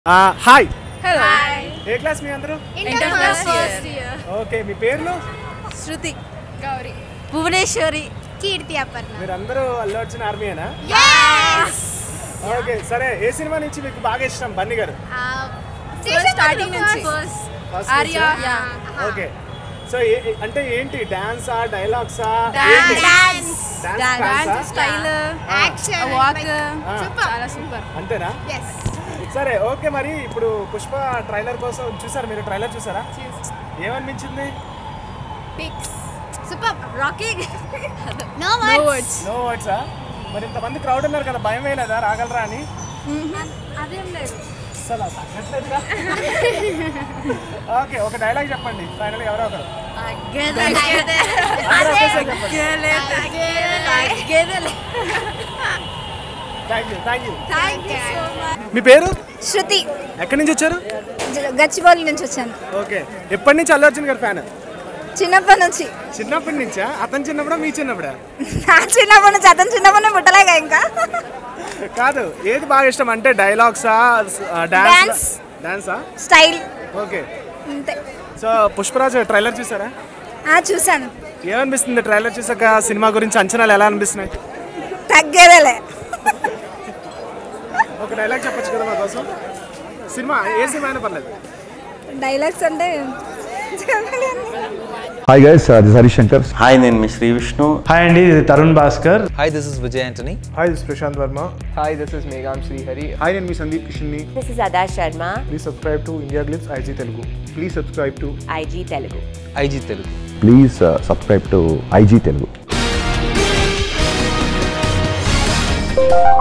Hi hello ఏ class మీ అందరూ ఇంటర్ ఫస్ట్ ఇయర్ ఓకే మీ పేర్లు శృతి గౌరీ భువనేశ్వరి కీర్తి అపర్ణ మీరు అందరూ అల్లు అర్జున్ ఆర్మీయేనా ఓకే సరే ఏ సినిమా నుంచి మీకు బాగా ఇష్టం బన్నీ గారు స్టార్టింగ్ నుంచి First ఆర్యా నుంచా? ఓకే సో అంటే ఏంటి డాన్సా డైలాగ్సా dance dance dance style Action, walk like- చాలా సూపర్ అంతేనా ఎస్ సరే ఓకే మరి ఇప్పుడు పుష్ప ట్రైలర్ కోసం చూసారు మీరు ట్రైలర్ చూసారా ఏమనిపించింది pics super rocking no no words words no వర్డ్సా మరి ఇంతమంది క్రౌడ్ ఉన్నారు కదా భయం వేయలేదా రాగలరా అని అదేం లేదు అసలు తగ్గట్లేదుగా ఓకే ఒక డైలాగ్ చెప్పండి ఫైనల్ ఎవరో ఒకరు అందరూ ఒకేసారి చెప్పండి thank you thank you thank you మీ పేరు శృతి ఎక్కడి నుంచి వచ్చారు జ- గచ్చిబౌలి నుంచి వచ్చాను ఓకే ఎప్పటి నుంచి అల్లు అర్జున్ గారు ఫ్యాన్ చిన్నప్పటి నుంచి చిన్నప్పటి నుంచా అతను చిన్నప్పుడా మీ చిన్నప్పుడా నా చిన్నప్పటి నుంచి అతను చిన్నప్పటి పుట్టలేక ఇంకా కాదు ఏది బాగా ఇష్టం అంటే డైలాగ్సా Dance. డాన్స్ డాన్సా స్టైల్ ఓకే అంతే సో పుష్పరాజ్ ట్రైలర్ చూసారా ఆ చూసాను ఏమనిపిస్తుంది ట్రైలర్ చూసాక సినిమా గురించి అంచనాలు ఎలా అనిపిస్తున్నాయి తగ్గేదేలే ఒక డైలాగ్ చెప్పొచ్చు కదా మా కోసం సినిమా ఏ సినిమా అయినా పర్లేదు డైలాగ్స్ అంటే చెప్పాలి అన్నీ. Hi guys this Harish Shankar hi నేను మీ శ్రీ విష్ణు హాయ్ అండి ఇది Tarun Bhaskar Hi, this is Vijay Antony. Hi this Prashanth Varma Hi, this is Megham Srihari. Hi నేను మీ సందీప్ కిషన్ని This is Ada Sharma, please subscribe to India Glitz IG Telugu please subscribe to IG Telugu. IG Telugu. Please subscribe to IG Telugu